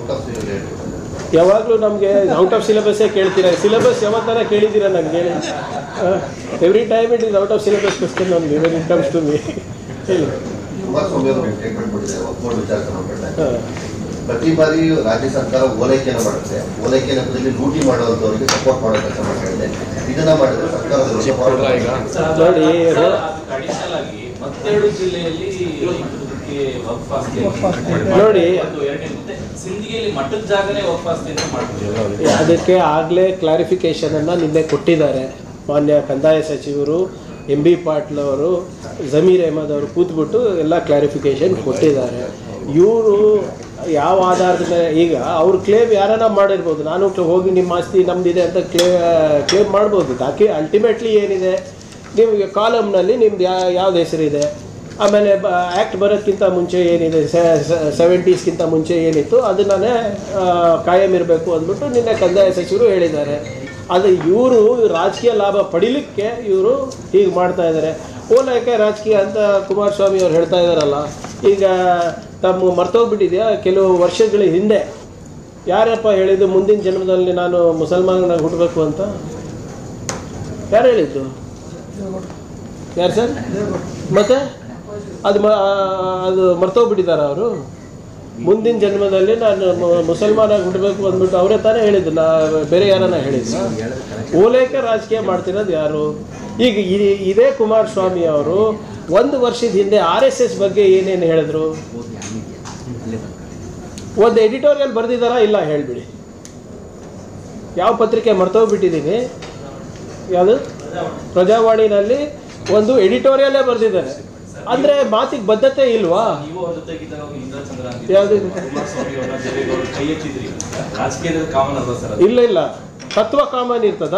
Out of ಯಾವಾಗಲೂ ನಮಗೆ out of ಸಿಲೆಬಸ್ಸೇ ಕೇಳ್ತೀರಾ ಸಿಲೆಬಸ್ ಯಾವತ್ತಾರ ಕೇಳಿದ್ದೀರಾ ನನಗೆ ಹೇಳಿ every time it is out of syllabus question ನಮಗೆ when it comes to me ಹೇಳಿ ಕುಮಾರಸ್ವಾಮಿ ಅವರು ಸ್ಟೇಟ್ಮೆಂಟ್ ಕೊಟ್ಟಿದ್ದಾರೆ ಒಪ್ಕೊಂಡು ವಿಚಾರ ಸಂಬಂಧಪಟ್ಟ ಹಾಂ ಪ್ರತಿ ಬಾರಿ ರಾಜ್ಯ ಸರ್ಕಾರ ಓಲೈಕೆಯನ್ನು ಮಾಡುತ್ತೆ ಓಲೈಕೆ ನೆಪದಲ್ಲಿ ಲೂಟಿ ಮಾಡುವಂತವರಿಗೆ ಸಪೋರ್ಟ್ ಮಾಡೋ ಕೆಲಸ ಮಾಡ್ತಾ ಇದೆ ಇದನ್ನ ಮಾಡಿದ್ರೆ ಸರ್ಕಾರದ ನೋಡಿ, ರೋ- ಅಡಿಷನಲ್ ಆಗಿ ಮತ್ತೆರಡು ಜಿಲ್ಲೆಯಲ್ಲಿ ಇದಕ್ಕೆ ವಕ್ಫ್ ಆಸ್ತಿ ನೋಡಿ. ಒಂದು ಎರಡನೇ ಮತ್ತೆ ಸಿಂಧಿಗೆಯಲ್ಲಿ ಮಠದ ಜಾಗನೇ ವಕ್ಫ್ ಆಸ್ತಿ ಅಂತ ಮಾಡ್ತಾರೆ ಅದಕ್ಕೆ ಆಗಲೇ ಕ್ಲಾರಿಫಿಕೇಷನನ್ನು ನಿನ್ನೆ ಕೊಟ್ಟಿದ್ದಾರೆ ಮಾನ್ಯ ಕಂದಾಯ ಸಚಿವರು ಎಂ ಬಿ ಪಾಟೀಲ್ ಅವರು ಜಮೀರ್ ಅಹಮದ್ ಅವರು ಕೂತ್ಬಿಟ್ಟು ಎಲ್ಲ ಕ್ಲಾರಿಫಿಕೇಷನ್ ಕೊಟ್ಟಿದ್ದಾರೆ ಇವರು ಯಾವ ಆಧಾರದ ಮೇಲೆ ಈಗ ಅವ್ರ ಕ್ಲೇಮ್ ಯಾರನ್ನ ಮಾಡಿರ್ಬೋದು ನಾನು ಕ- ಹೋಗಿ ನಿಮ್ಮ ಆಸ್ತಿ ನಮ್ದಿದೆ ಅಂತ ಕ್ಲೇ ಕ್ಲೇಮ್ ಮಾಡ್ಬೋದು ತಾಕಿ ಅಲ್ಟಿಮೇಟ್ಲಿ ಏನಿದೆ ನಿಮಗೆ ಕಾಲಮ್ನಲ್ಲಿ ನಿಮ್ದು ಯಾ ಯಾವ್ದು ಹೆಸರಿದೆ ಆಮೇಲೆ ಬ ಆ್ಯಕ್ಟ್ ಬರೋಕ್ಕಿಂತ ಮುಂಚೆ ಏನಿದೆ ಸೆವೆಂಟೀಸ್ಗಿಂತ ಮುಂಚೆ ಏನಿತ್ತು ಅದನ್ನೇ ಕಾಯಂ ಇರಬೇಕು ಅಂದ್ಬಿಟ್ಟು ನಿನ್ನೆ ಕಂದಾಯ ಸಚಿವರು ಹೇಳಿದ್ದಾರೆ ಅದು ಇವರು ರಾಜಕೀಯ ಲಾಭ ಪಡಿಲಿಕ್ಕೆ ಇವರು ಹೀಗೆ ಮಾಡ್ತಾ ಇದ್ದಾರೆ ಓಲೈಕೆ ರಾಜಕೀಯ ಅಂತ ಕುಮಾರಸ್ವಾಮಿ ಅವ್ರು ಹೇಳ್ತಾ ಇದ್ದಾರಲ್ಲ ಈಗ ತಮ್ಮ ಮರ್ತೋಗ್ಬಿಟ್ಟಿದೆಯಾ ಕೆಲವು ವರ್ಷಗಳ ಹಿಂದೆ ಯಾರಪ್ಪ ಹೇಳಿದ್ದು ಮುಂದಿನ ಜನ್ಮದಲ್ಲಿ ನಾನು ಮುಸಲ್ಮಾನಾಗಿ ಹುಟ್ಟಬೇಕು ಅಂತ ಯಾರು ಹೇಳಿದ್ದು ಯಾರು ಸರ್ ಮತ್ತೆ ಅದು ಮ ಅದು ಮರ್ತೋಗ್ಬಿಟ್ಟಿದ್ದಾರೆ ಅವರು ಮುಂದಿನ ಜನ್ಮದಲ್ಲಿ ನಾನು ಮು- ಮುಸಲ್ಮಾನಾಗಿ ಹುಟ್ಟಬೇಕು ಅಂದ್ಬಿಟ್ಟು ಅವರೇ ತಾನೇ ಹೇಳಿದ್ದು ನಾ ಬೇರೆ ಯಾರನ್ನ ಹೇಳಿದ್ದು ಓಲೈಕೆ ರಾಜಕೀಯ ಮಾಡ್ತಿರೋದು ಯಾರು ಈಗ ಈ- ಇದೇ ಕುಮಾರಸ್ವಾಮಿ ಅವರು ಒಂದು ವರ್ಷದ ಹಿಂದೆ ಆರ್ ಎಸ್ ಎಸ್ ಬಗ್ಗೆ ಏನೇನು ಹೇಳಿದ್ರು ಒಂದು ಎಡಿಟೋರಿಯಲ್ ಬರೆದಿದ್ದಾರಾ ಇಲ್ಲ ಹೇಳಿಬಿಡಿ ಯಾವ ಪತ್ರಿಕೆ ಮರ್ತೋಗ್ಬಿಟ್ಟಿದ್ದೀನಿ ಯಾವುದು ಪ್ರಜಾವಾಣಿನಲ್ಲಿ ಒಂದು ಎಡಿಟೋರಿಯಲ್ಲೇ ಬರೆದಿದ್ದಾರೆ ಅಂದರೆ ಮಾತಿಗೆ ಬದ್ಧತೆ ಇಲ್ವಾ ನೀವು ಅವ್ರ ಜೊತೆಗಿದ್ದಾಗ ಅವ್ರು ಇಂದ್ರ ಚಂದ್ರ ಅಂತ ಯಾವ್ದು? ಕುಮಾರಸ್ವಾಮಿ ಅವ್ರನ್ನ ದೇವೇಗೌಡರು ಕೈ ಎತ್ತಿದ್ರಿ ರಾಜಕೀಯದಲ್ಲಿ ಕಾಮನ್ ಅಲ್ವಾ ಸರ್ ಅದು? ಇಲ್ಲ ಇಲ್ಲ ತತ್ವ ಕಾಮನ್ ಇರ್ತದಾ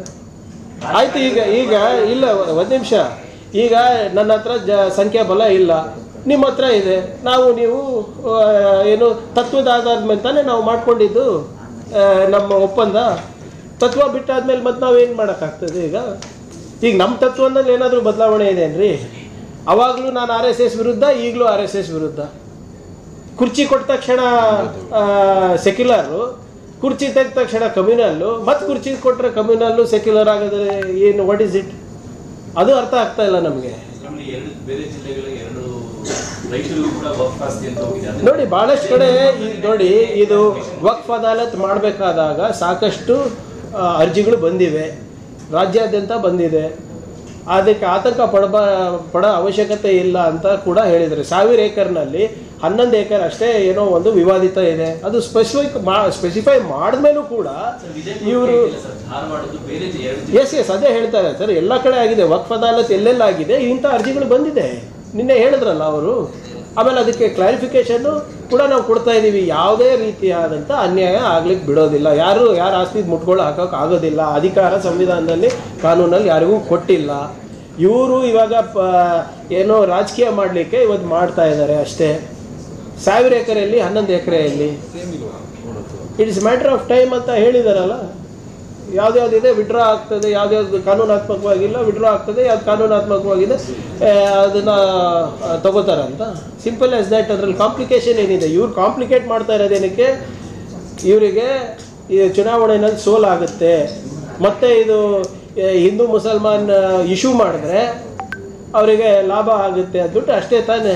ಆಯ್ತು ಈಗ ಈಗ ಇಲ್ಲ ಒಂದು ನಿಮಿಷ ಈಗ ನನ್ನ ಹತ್ರ ಜ ಸಂಖ್ಯಾಬಲ ಇಲ್ಲ ನಿಮ್ಮ ಹತ್ರ ಇದೆ ನಾವು ನೀವು ಆ, ಏನು ತತ್ವದ ಆಧಾರದ ಮೇಲೆ ತಾನೇ ನಾವು ಮಾಡ್ಕೊಂಡಿದ್ದು ಆ, ನಮ್ಮ ಒಪ್ಪಂದ ತತ್ವ ಬಿಟ್ಟಾದ್ಮೇಲೆ ಮತ್ತೆ ನಾವೇನು ಮಾಡೋಕ್ಕಾಗ್ತದೆ ಈಗ ಈಗ ನಮ್ಮ ತತ್ವದಲ್ಲಿ ಏನಾದರೂ ಬದಲಾವಣೆ ಇದೆಯೇನ್ರಿ ಅವಾಗಲೂ ನಾನು ಆರ್ ಎಸ್ ಎಸ್ ವಿರುದ್ಧ ಈಗಲೂ ಆರ್ ಎಸ್ ಎಸ್ ವಿರುದ್ಧ ಕುರ್ಚಿ ಕೊಟ್ಟ ತಕ್ಷಣ ಸೆಕ್ಯುಲರು ಕುರ್ಚಿ ತೆಗೆದ ತಕ್ಷಣ ಕಮ್ಯುನಲ್ಲು ಮತ್ತೆ ಕುರ್ಚಿ ಕೊಟ್ಟರೆ ಕಮ್ಯುನಲ್ಲು ಸೆಕ್ಯುಲರ್ ಆಗೋದ್ರೆ ಏನು ವಾಟ್ ಇಸ್ ಇಟ್ ಅದು ಅರ್ಥ ಆಗ್ತಾ ಇಲ್ಲ ನಮಗೆ ನಮ್ಮಲ್ಲಿ ಎರಡು ಬೇರೆ ಜಿಲ್ಲೆಗಳ ಎರಡು ರೈತರಿಗೂ ಕೂಡ ವಕ್ಫ್ ಆಸ್ತಿ ಅಂತ ಹೋಗಿದೆ ಅದನ್ನ ನೋಡಿ ಭಾಳಷ್ಟು ಕಡೆ ಈ- ನೋಡಿ ಇದು ವಕ್ಫ್ ಅದಾಲತ್ ಮಾಡಬೇಕಾದಾಗ ಸಾಕಷ್ಟು ಆ, ಅರ್ಜಿಗಳು ಬಂದಿವೆ ರಾಜ್ಯಾದ್ಯಂತ ಬಂದಿದೆ ಅದಕ್ಕೆ ಆತಂಕ ಪಡಬ ಪಡೋ ಅವಶ್ಯಕತೆ ಇಲ್ಲ ಅಂತ ಕೂಡ ಹೇಳಿದ್ದಾರೆ ಸಾವಿರ ಏಕರ್ನಲ್ಲಿ ಹನ್ನೊಂದು ಏಕರ್ ಅಷ್ಟೇ ಏನೋ ಒಂದು ವಿವಾದಿತ ಇದೆ ಅದು ಸ್ಪೆಸಿಫಿಕ್ ಮಾ ಸ್ಪೆಸಿಫೈ ಮಾಡಿದ್ಮೇಲೂ ಕೂಡ ಸರ್, ವಿಜಯಪುರ ಇವರು ಇಲ್ಲ ಸರ್ ಧಾರವಾಡದ್ದು ಬೇರೆ ಜಿ- ಎರಡು ಜಿಲ್ಲೆ ಎಸ್ ಎಸ್ ಅದೇ ಹೇಳ್ತಾರೆ ಸರ್ ಎಲ್ಲ ಕಡೆ ಆಗಿದೆ ವಕ್ಫ್ ಅದಾಲತ್ ಎಲ್ಲೆಲ್ಲ ಆಗಿದೆ ಇಂಥ ಅರ್ಜಿಗಳು ಬಂದಿದೆ ನಿನ್ನೆ ಹೇಳಿದ್ರಲ್ಲ ಅವರು ಆಮೇಲೆ ಅದಕ್ಕೆ ಕ್ಲಾರಿಫಿಕೇಶನ್ನು ಕೂಡ ನಾವು ಕೊಡ್ತಾ ಇದ್ದೀವಿ ಯಾವುದೇ ರೀತಿಯಾದಂಥ ಅನ್ಯಾಯ ಆಗ್ಲಿಕ್ಕೆ ಬಿಡೋದಿಲ್ಲ ಯಾರು ಯಾರು ಆಸ್ತಿ ಮುಟ್ಕೊಳ್ಳೋ ಹಾಕೋಕೆ ಆಗೋದಿಲ್ಲ ಅಧಿಕಾರ ಸಂವಿಧಾನದಲ್ಲಿ ಕಾನೂನಲ್ಲಿ ಯಾರಿಗೂ ಕೊಟ್ಟಿಲ್ಲ ಇವರು ಇವಾಗ ಪ ಏನೋ ರಾಜಕೀಯ ಮಾಡಲಿಕ್ಕೆ ಇವತ್ತು ಮಾಡ್ತಾ ಇದ್ದಾರೆ ಅಷ್ಟೇ ಸಾವಿರ ಎಕರೆಯಲ್ಲಿ ಹನ್ನೊಂದು ಎಕರೆಯಲ್ಲಿ ಇಟ್ಸ್ ಮ್ಯಾಟರ್ ಆಫ್ ಟೈಮ್ ಅಂತ ಹೇಳಿದಾರಲ್ಲ ಯಾವ್ದ್ಯಾವ್ದಿದೆ ವಿಡ್ರಾ ಆಗ್ತದೆ ಯಾವ್ದ್ಯಾವ್ದು ಕಾನೂನಾತ್ಮಕವಾಗಿಲ್ಲ ವಿಡ್ರಾ ಆಗ್ತದೆ ಯಾವ್ದು ಕಾನೂನಾತ್ಮಕವಾಗಿದೆ ಆ, ಅದನ್ನ ಆ, ತಗೋತಾರಂತ ಸಿಂಪಲ್ ಆಸ್ ದ್ಯಾಟ್ ಅದ್ರಲ್ಲಿ ಕಾಂಪ್ಲಿಕೇಶನ್ ಏನಿದೆ ಇವ್ರು ಕಾಂಪ್ಲಿಕೇಟ್ ಮಾಡ್ತಾ ಇರೋದೇನಕ್ಕೆ ಇವರಿಗೆ ಈ ಚುನಾವಣೆಯಲ್ಲಿ ಸೋಲಾಗುತ್ತೆ ಮತ್ತೆ ಇದು ಆ, ಹಿಂದೂ ಮುಸಲ್ಮಾನ್ ಇಶ್ಯೂ ಮಾಡಿದ್ರೆ ಅವರಿಗೆ ಲಾಭ ಆಗುತ್ತೆ ಅಂದ್ಬಿಟ್ಟು ಅಷ್ಟೇ ತಾನೇ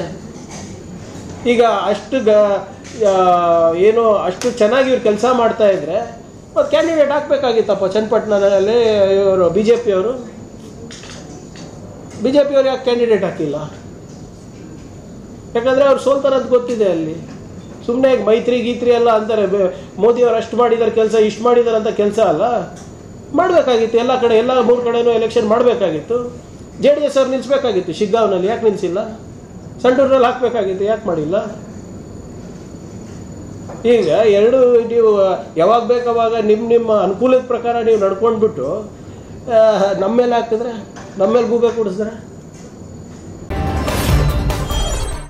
ಈಗ ಅಷ್ಟು ಗ ಆ, ಏನು ಅಷ್ಟು ಚೆನ್ನಾಗಿ ಇವ್ರು ಕೆಲಸ ಮಾಡ್ತಾ ಇದ್ರೆ ಮತ್ತು ಕ್ಯಾಂಡಿಡೇಟ್ ಹಾಕ್ಬೇಕಾಗಿತ್ತಪ್ಪ ಚನ್ನಪಟ್ಟಣದಲ್ಲಿ ಇವರು ಬಿ ಜೆ ಪಿಯವರು ಬಿ ಜೆ ಪಿಯವ್ರು ಯಾಕೆ ಕ್ಯಾಂಡಿಡೇಟ್ ಹಾಕಿಲ್ಲ ಯಾಕಂದರೆ ಅವ್ರು ಸೋಲ್ತಾರೆ ಅಂತ ಗೊತ್ತಿದೆ ಅಲ್ಲಿ ಸುಮ್ಮನೆ ಮೈತ್ರಿ ಗೀತ್ರಿ ಎಲ್ಲ ಅಂತಾರೆ ಬೆ- ಮೋದಿಯವ್ರು ಅಷ್ಟು ಮಾಡಿದ್ದಾರೆ ಕೆಲಸ ಇಷ್ಟು ಮಾಡಿದ್ದಾರೆ ಅಂತ ಕೆಲಸ ಅಲ್ಲ ಮಾಡಬೇಕಾಗಿತ್ತು ಎಲ್ಲ ಕಡೆ ಎಲ್ಲ ಮೂರು ಕಡೆನೂ ಎಲೆಕ್ಷನ್ ಮಾಡಬೇಕಾಗಿತ್ತು ಜೆ ಡಿ ಎಸ್ ಅವ್ರು ನಿಲ್ಲಿಸ್ಬೇಕಾಗಿತ್ತು ಶಿಗ್ಗಾಂವ್ನಲ್ಲಿ ಯಾಕೆ ನಿಲ್ಲಿಸಿಲ್ಲ ಸಂಡೂರಿನಲ್ಲಿ ಹಾಕಬೇಕಾಗಿತ್ತು ಯಾಕೆ ಮಾಡಿಲ್ಲ ಈಗ ಎರಡು ನೀವು ಯಾವಾಗ ಬೇಕಾವಾಗ ನಿಮ್ಮ ನಿಮ್ಮ ಅನುಕೂಲದ ಪ್ರಕಾರ ನೀವು ನಡ್ಕೊಂಡ್ಬಿಟ್ಟು ಆ, ನಮ್ಮ ಮೇಲೆ ಹಾಕಿದ್ರೆ ನಮ್ಮ ಮೇಲೆ ಗೂಬೆ ಕೂಡಿಸಿದ್ರೆ